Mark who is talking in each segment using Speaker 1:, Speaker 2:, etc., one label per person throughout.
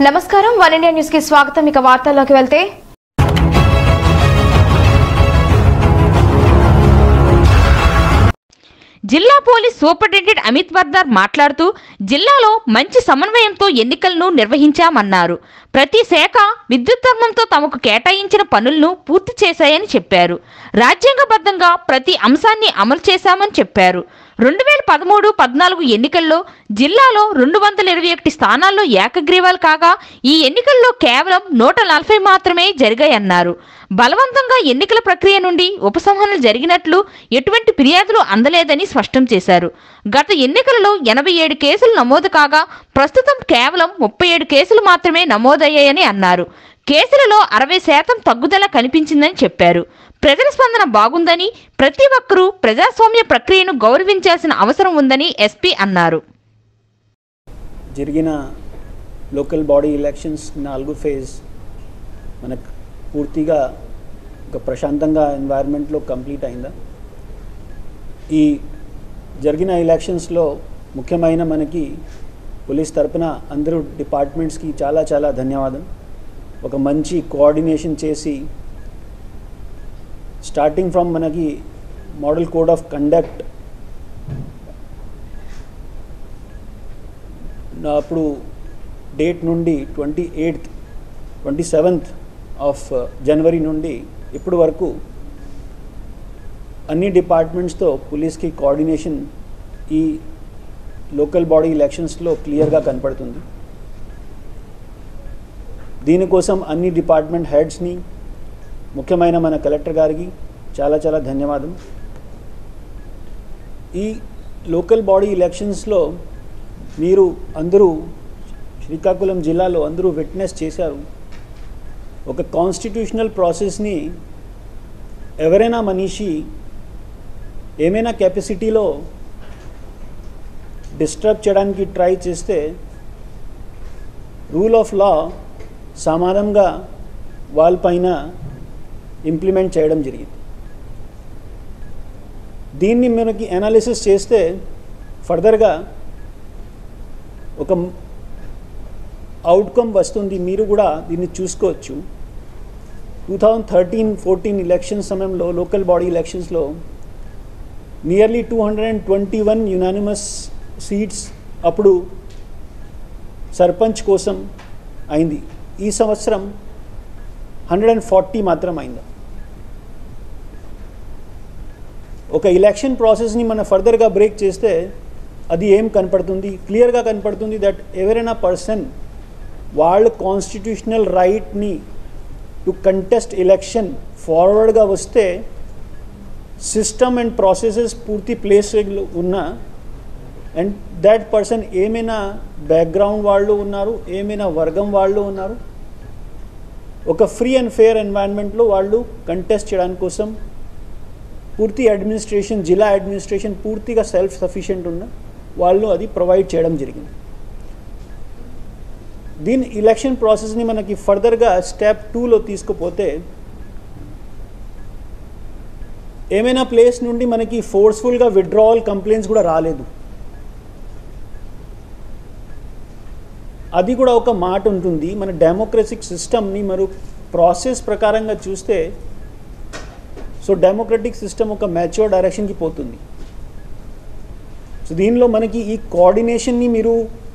Speaker 1: నమస్కారం one India news కి స్వాగతం ఇక వార్తల్లోకి వెళ్తే
Speaker 2: జిల్లా పోలీస్ సూపరింటెండెంట్ అమిత్ బర్దార్ మాట్లాడుతూ జిల్లాలో మంచి సమన్వయంతో ఎన్నికలను నిర్వహించామన్నారు ప్రతి శాఖ విద్యుత్ ధర్మంతో తమకు కేటాయించిన పనులను పూర్తి చేశాయని చెప్పారు రాజ్యాంగబద్ధంగా ప్రతి అంశాన్ని అమలు చేశామని చెప్పారు రెండు వేల పదమూడు పద్నాలుగు ఎన్నికల్లో జిల్లాలో రెండు వందల ఇరవై ఒకటి స్థానాల్లో ఏకగ్రీవాలు కాగా ఈ ఎన్నికల్లో కేవలం నూట నలభై మాత్రమే జరిగాయన్నారు బలవంతంగా ఎన్నికల ప్రక్రియ నుండి ఉపసంహరణ జరిగినట్లు ఎటువంటి ఫిర్యాదులు అందలేదని స్పష్టం చేశారు గత ఎన్నికలలో ఎనభై ఏడు కేసులు నమోదు కాగా ప్రస్తుతం కేవలం ముప్పై ఏడు కేసులు మాత్రమే నమోదయ్యాయని అన్నారు కేసులలో అరవై శాతం తగ్గుదల కనిపించిందని చెప్పారు ప్రజల స్పందన బాగుందని ప్రతి ఒక్కరూ ప్రజాస్వామ్య ప్రక్రియను గౌరవించాల్సిన అవసరం ఉందని ఎస్పీ అన్నారు
Speaker 3: జరిగిన లోకల్ బాడీ ఎలక్షన్స్ నాలుగు ఫేజ్ మనకు పూర్తిగా ఒక ప్రశాంతంగా ఎన్వైర్న్మెంట్లో కంప్లీట్ అయిందా ఈ జరిగిన ఎలక్షన్స్లో ముఖ్యమైన మనకి పోలీస్ తరపున అందరూ డిపార్ట్మెంట్స్కి చాలా చాలా ధన్యవాదం ఒక మంచి కోఆర్డినేషన్ చేసి స్టార్టింగ్ ఫ్రమ్ మనకి మోడల్ కోడ్ ఆఫ్ కండక్ట్ అప్పుడు డేట్ నుండి twenty eighth twenty seventh of January నుండి ఇప్పటి వరకు అన్ని డిపార్ట్మెంట్స్తో పోలీస్కి కోఆర్డినేషన్ ఈ లోకల్ బాడీ ఎలక్షన్స్లో క్లియర్గా కనపడుతుంది దీనికోసం అన్ని డిపార్ట్మెంట్ హెడ్స్ని ముఖ్యమైన మన కలెక్టర్ గారికి చాలా చాలా ధన్యవాదం ఈ లోకల్ బాడీ ఎలక్షన్స్లో మీరు అందరూ శ్రీకాకుళం జిల్లాలో అందరూ విట్నెస్ చేశారు ఒక కాన్స్టిట్యూషనల్ ప్రాసెస్ని ఎవరైనా మనిషి ఏమైనా కెపాసిటీలో డిస్టర్బ్ చేయడానికి ట్రై చేస్తే రూల్ ఆఫ్ లా సమానంగా వాళ్ళపైన ఇంప్లిమెంట్ చేయడం జరిగింది దీన్ని మనకి అనాలిసిస్ చేస్తే ఫర్దర్గా ఒక అవుట్కమ్ వస్తుంది మీరు కూడా దీన్ని చూసుకోవచ్చు two thousand thirteen fourteen election సమయంలో లోకల్ బాడీ ఎలక్షన్స్లో nearly two hundred and twenty one unanimous seats అప్పుడు సర్పంచ్ కోసం అయింది ఈ సంవత్సరం హండ్రెడ్ అండ్ ఫార్టీ మాత్రం అయింది ఒక ఎలక్షన్ ప్రాసెస్ని మనం ఫర్దర్గా బ్రేక్ చేస్తే అది ఏం కనపడుతుంది క్లియర్గా కనపడుతుంది దట్ ఎవరైనా పర్సన్ వాళ్ళ కాన్స్టిట్యూషనల్ రైట్ని టు కంటెస్ట్ ఎలక్షన్ ఫార్వర్డ్గా వస్తే సిస్టమ్ అండ్ ప్రాసెసెస్ పూర్తి ప్లేస్ ఉన్న అండ్ దాట్ పర్సన్ ఏమైనా బ్యాక్గ్రౌండ్ వాళ్ళు ఉన్నారు ఏమైనా వర్గం వాళ్ళు ఉన్నారు ఒక ఫ్రీ అండ్ ఫెయిర్ ఎన్వైరన్మెంట్లో వాళ్ళు కంటెస్ట్ చేయడానికి కోసం పూర్తి అడ్మినిస్ట్రేషన్ జిల్లా అడ్మినిస్ట్రేషన్ పూర్తిగా సెల్ఫ్ సఫిషియెంట్ ఉన్న వాళ్ళు అది ప్రొవైడ్ చేయడం జరిగింది దీని ఎలక్షన్ ప్రాసెస్ని మనకి ఫర్దర్గా స్టెప్ టూలో తీసుకుపోతే ఏమైనా ప్లేస్ నుండి మనకి ఫోర్స్ఫుల్గా విత్డ్రావల్ కంప్లైంట్స్ కూడా రాలేదు అది కూడా ఒక మాట ఉంటుంది మన డెమోక్రటిక్ సిస్టమ్ని మరి ప్రాసెస్ ప్రకారంగా చూస్తే సో డెమోక్రటిక్ సిస్టమ్ ఒక మ్యాచ్యూర్ డైరెక్షన్కి పోతుంది సో దీనిలో మనకి ఈ కోఆర్డినేషన్ని మీరు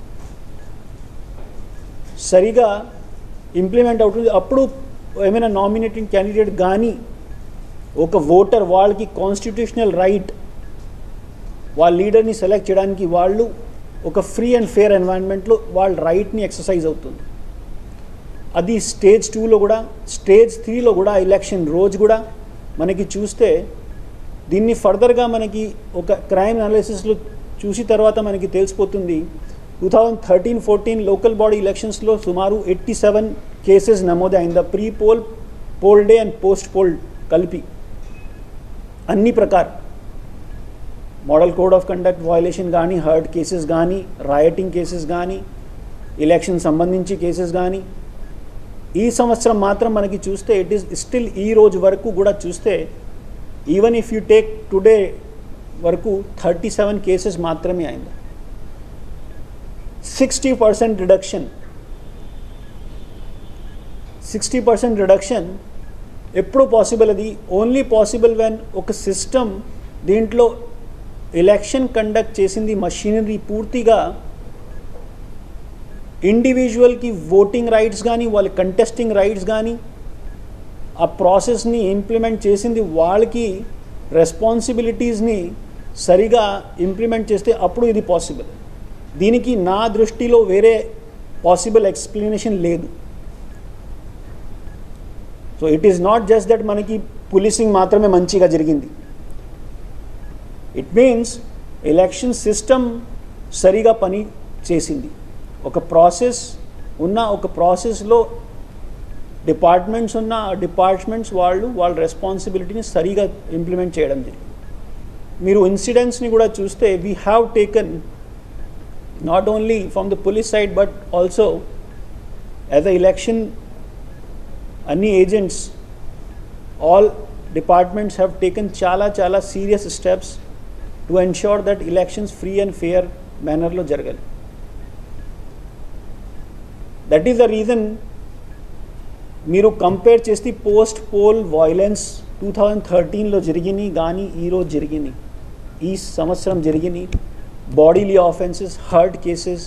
Speaker 3: సరిగా ఇంప్లిమెంట్ అవుతుంది అప్పుడు ఏమైనా నామినేటింగ్ క్యాండిడేట్ కానీ ఒక ఓటర్ వాళ్ళకి కాన్స్టిట్యూషనల్ రైట్ వాళ్ళ లీడర్ని సెలెక్ట్ చేయడానికి వాళ్ళు ఒక ఫ్రీ అండ్ ఫేర్ ఎన్వైరన్మెంట్లో వాళ్ళ రైట్ని ఎక్సర్సైజ్ అవుతుంది అది స్టేజ్ టూలో కూడా స్టేజ్ త్రీలో కూడా ఎలక్షన్ రోజు కూడా మనకి చూస్తే దీన్ని ఫర్దర్గా మనకి ఒక క్రైమ్ అనాలిసిస్లో చూసి తర్వాత మనకి తెలిసిపోతుంది two thousand thirteen fourteen local body ఎలక్షన్స్లో సుమారు ఎయిటీ సెవెన్ కేసెస్ నమోదైందా pre poll poll day and post poll కలిపి అన్ని ప్రకారం model code of conduct violation కానీ హర్ట్ కేసెస్ కానీ రాయటింగ్ కేసెస్ కానీ ఎలక్షన్ సంబంధించి కేసెస్ కానీ ఈ సంవత్సరం మాత్రం మనకి చూస్తే ఇట్ ఈస్ స్టిల్ ఈ రోజు వరకు కూడా చూస్తే even if you take today వరకు థర్టీ సెవెన్ కేసెస్ మాత్రమే అయింది sixty percent reduction sixty percent reduction ఎప్పుడు పాసిబుల్ అది ఓన్లీ పాసిబుల్ వెన్ ఒక సిస్టమ్ దీంట్లో ఎలక్షన్ కండక్ట్ చేసింది మషీనరీ పూర్తిగా ఇండివిజువల్కి ఓటింగ్ రైట్స్ కానీ వాళ్ళ కంటెస్టింగ్ రైట్స్ కానీ ఆ ప్రాసెస్ని ఇంప్లిమెంట్ చేసింది వాళ్ళకి రెస్పాన్సిబిలిటీస్ని సరిగా ఇంప్లిమెంట్ చేస్తే అప్పుడు ఇది పాసిబుల్ దీనికి నా దృష్టిలో వేరే పాసిబుల్ ఎక్స్ప్లెనేషన్ లేదు so it is not just that మనకి పోలీసింగ్ మాత్రమే మంచిగా జరిగింది ఇట్ మీన్స్ ఎలక్షన్ సిస్టమ్ సరిగా పని చేసింది ఒక ప్రాసెస్ ఉన్న ఒక ప్రాసెస్లో డిపార్ట్మెంట్స్ ఉన్న ఆ డిపార్ట్మెంట్స్ వాళ్ళు వాళ్ళ రెస్పాన్సిబిలిటీని సరిగా ఇంప్లిమెంట్ చేయడం జరిగింది మీరు ఇన్సిడెంట్స్ని కూడా చూస్తే we have taken not only from the police side but also as a election అన్ని agents all departments have taken చాలా చాలా serious steps to ensure that elections free and fair మేనర్లో జరగాలి దట్ ఈస్ ద రీజన్ మీరు compare చేస్తే post poll violence two thousand థర్టీన్లో జరిగినాయి కానీ ఈరోజు జరిగినాయి ఈ సంవత్సరం జరిగినాయి bodily offences hurt cases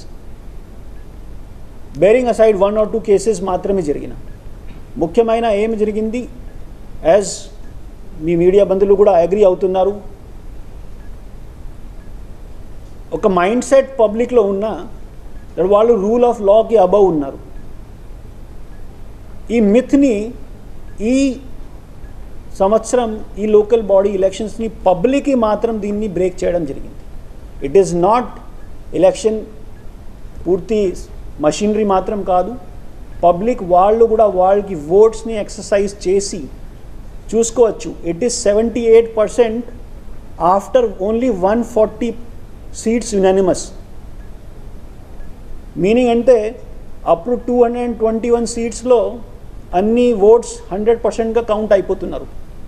Speaker 3: bearing aside one or two cases మాత్రమే జరిగిన ముఖ్యమైన ఏమి జరిగింది యాజ్ మీ మీడియా బంధువులు కూడా అగ్రి అవుతున్నారు ఒక మైండ్ సెట్ పబ్లిక్లో ఉన్న వాళ్ళు రూల్ ఆఫ్ లాకి అబవ్ ఉన్నారు ఈ మిత్ని ఈ సంవత్సరం ఈ లోకల్ బాడీ ఎలక్షన్స్ని పబ్లిక్కి మాత్రం దీన్ని బ్రేక్ చేయడం జరిగింది ఇట్ ఈస్ నాట్ ఎలక్షన్ పూర్తి మషినరీ మాత్రం కాదు పబ్లిక్ వాళ్ళు కూడా వాళ్ళకి ఓట్స్ని ఎక్సర్సైజ్ చేసి చూసుకోవచ్చు it is seventy eight percent after only one forty seats unanimous meaning అంటే అప్పుడు two hundred and twenty one సీట్స్లో అన్ని ఓట్స్ హండ్రెడ్ పర్సెంట్గా కౌంట్ అయిపోతున్నారు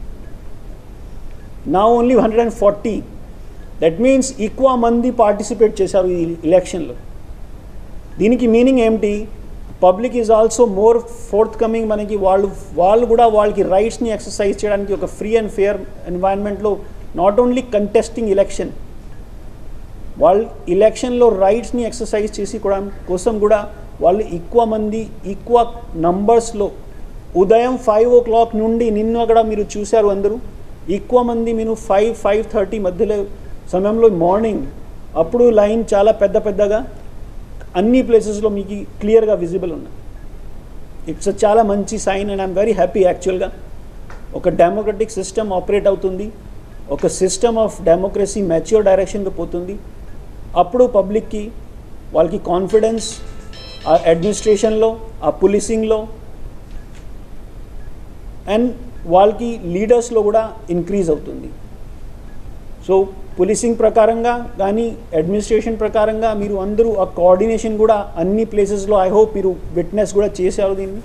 Speaker 3: నా only hundred and forty that means ఎక్కువ మంది పార్టిసిపేట్ చేశారు ఈ ఎలక్షన్లో దీనికి మీనింగ్ ఏమిటి public is also more forthcoming మనకి వాళ్ళు వాళ్ళు కూడా వాళ్ళకి రైట్స్ని ఎక్సర్సైజ్ చేయడానికి ఒక ఫ్రీ అండ్ ఫేర్ ఎన్వైరన్మెంట్లో నాట్ ఓన్లీ కంటెస్టింగ్ ఎలక్షన్ వాళ్ళు ఎలక్షన్లో రైట్స్ని ఎక్సర్సైజ్ చేసి కూడా కోసం కూడా వాళ్ళు ఎక్కువ మంది ఎక్కువ నంబర్స్లో ఉదయం ఫైవ్ ఓ క్లాక్ నుండి నిన్న కూడా మీరు చూశారు అందరూ ఎక్కువ మంది మీరు ఫైవ్ ఫైవ్ థర్టీ మధ్యలో సమయంలో మార్నింగ్ అప్పుడు లైన్ చాలా పెద్ద పెద్దగా అన్ని ప్లేసెస్లో మీకు క్లియర్గా విజిబుల్ ఉన్నాయి ఇట్స్ చాలా మంచి sign and I'm very happy యాక్చువల్గా ఒక డెమోక్రటిక్ సిస్టమ్ ఆపరేట్ అవుతుంది ఒక సిస్టమ్ ఆఫ్ డెమోక్రసీ మెచ్యూర్ డైరెక్షన్గా పోతుంది అప్పుడు పబ్లిక్కి వాళ్ళకి కాన్ఫిడెన్స్ ఆ అడ్మినిస్ట్రేషన్లో ఆ పోలీసింగ్లో అండ్ వాళ్ళకి లీడర్స్లో కూడా ఇంక్రీజ్ అవుతుంది సో పోలీసింగ్ ప్రకారంగా కానీ అడ్మినిస్ట్రేషన్ ప్రకారంగా మీరు అందరూ ఆ కోఆర్డినేషన్ కూడా అన్ని ప్లేసెస్లో ఐ హోప్ మీరు విట్నెస్ కూడా చేశారు దీన్ని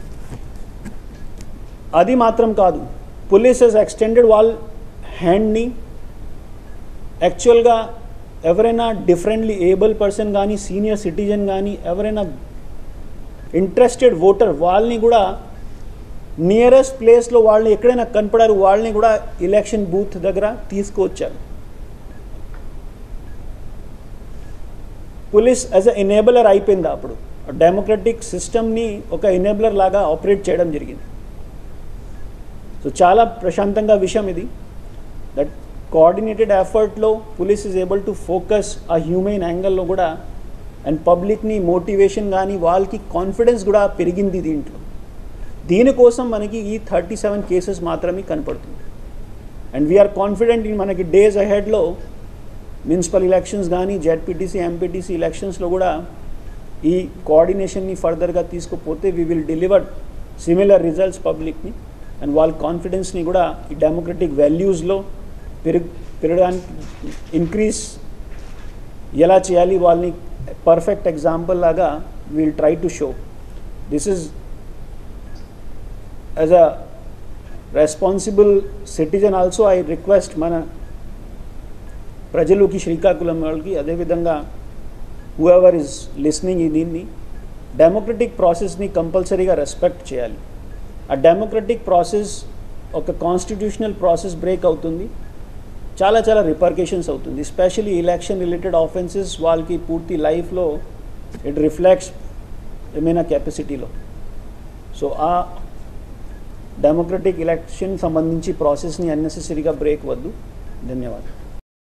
Speaker 3: అది మాత్రం కాదు పోలీస్ హెస్ ఎక్స్టెండెడ్ వాళ్ళ హ్యాండ్ని యాక్చువల్గా ఎవరైనా డిఫరెంట్లీ ఏబుల్ పర్సన్ కానీ సీనియర్ సిటిజన్ కానీ ఎవరైనా ఇంట్రెస్టెడ్ ఓటర్ వాళ్ళని కూడా నియరెస్ట్ ప్లేస్లో వాళ్ళని ఎక్కడైనా కనపడారు వాళ్ళని కూడా ఎలక్షన్ బూత్ దగ్గర తీసుకువచ్చారు పోలీస్ యాజ్ అ ఎనేబులర్ అయిపోయింది అప్పుడు డెమోక్రటిక్ సిస్టమ్ని ఒక ఎనేబులర్ లాగా ఆపరేట్ చేయడం జరిగింది సో చాలా ప్రశాంతంగా విషయం ఇది దట్ కోఆర్డినేటెడ్ ఎఫర్ట్లో police is able to focus ఆ హ్యూమెన్ యాంగిల్లో కూడా అండ్ పబ్లిక్ని మోటివేషన్ కానీ వాళ్ళకి కాన్ఫిడెన్స్ కూడా పెరిగింది దీంట్లో దీనికోసం మనకి ఈ థర్టీ సెవెన్ కేసెస్ మాత్రమే కనపడుతుంది అండ్ వీఆర్ కాన్ఫిడెంట్ ఇన్ మనకి డేస్ అహెడ్లో మున్సిపల్ ఎలక్షన్స్ కానీ జెడ్పీటీసీ ఎంపీటీసీ ఎలక్షన్స్లో కూడా ఈ కోఆర్డినేషన్ని ఫర్దర్గా తీసుకుపోతే we will deliver similar results పబ్లిక్ని అండ్ వాళ్ళ కాన్ఫిడెన్స్ని కూడా ఈ డెమోక్రటిక్ వాల్యూస్లో పెరుగు పెరగడానికి ఇంక్రీజ్ ఎలా చేయాలి వాళ్ళని పర్ఫెక్ట్ ఎగ్జాంపుల్ లాగా we'll try to show this is as a responsible citizen also I request మన ప్రజలకి శ్రీకాకుళం వాళ్ళకి అదేవిధంగా హూఎవర్ ఇస్ లిస్నింగ్ ఈ దీన్ని డెమోక్రటిక్ ప్రాసెస్ని కంపల్సరీగా రెస్పెక్ట్ చేయాలి ఆ డెమోక్రటిక్ ప్రాసెస్ ఒక కాన్స్టిట్యూషనల్ ప్రాసెస్ బ్రేక్ అవుతుంది చాలా చాలా రిపర్కేషన్స్ అవుతుంది ఎస్పెషలీ ఎలక్షన్ రిలేటెడ్ ఆఫెన్సెస్ వాళ్ళకి పూర్తి లైఫ్లో ఇట్ రిఫ్లెక్ట్స్ ఏమైనా కెపాసిటీలో సో ఆ డెమోక్రటిక్ ఎలక్షన్ సంబంధించి ప్రాసెస్ని అన్నెసెసరీగా బ్రేక్ వద్దు ధన్యవాదాలు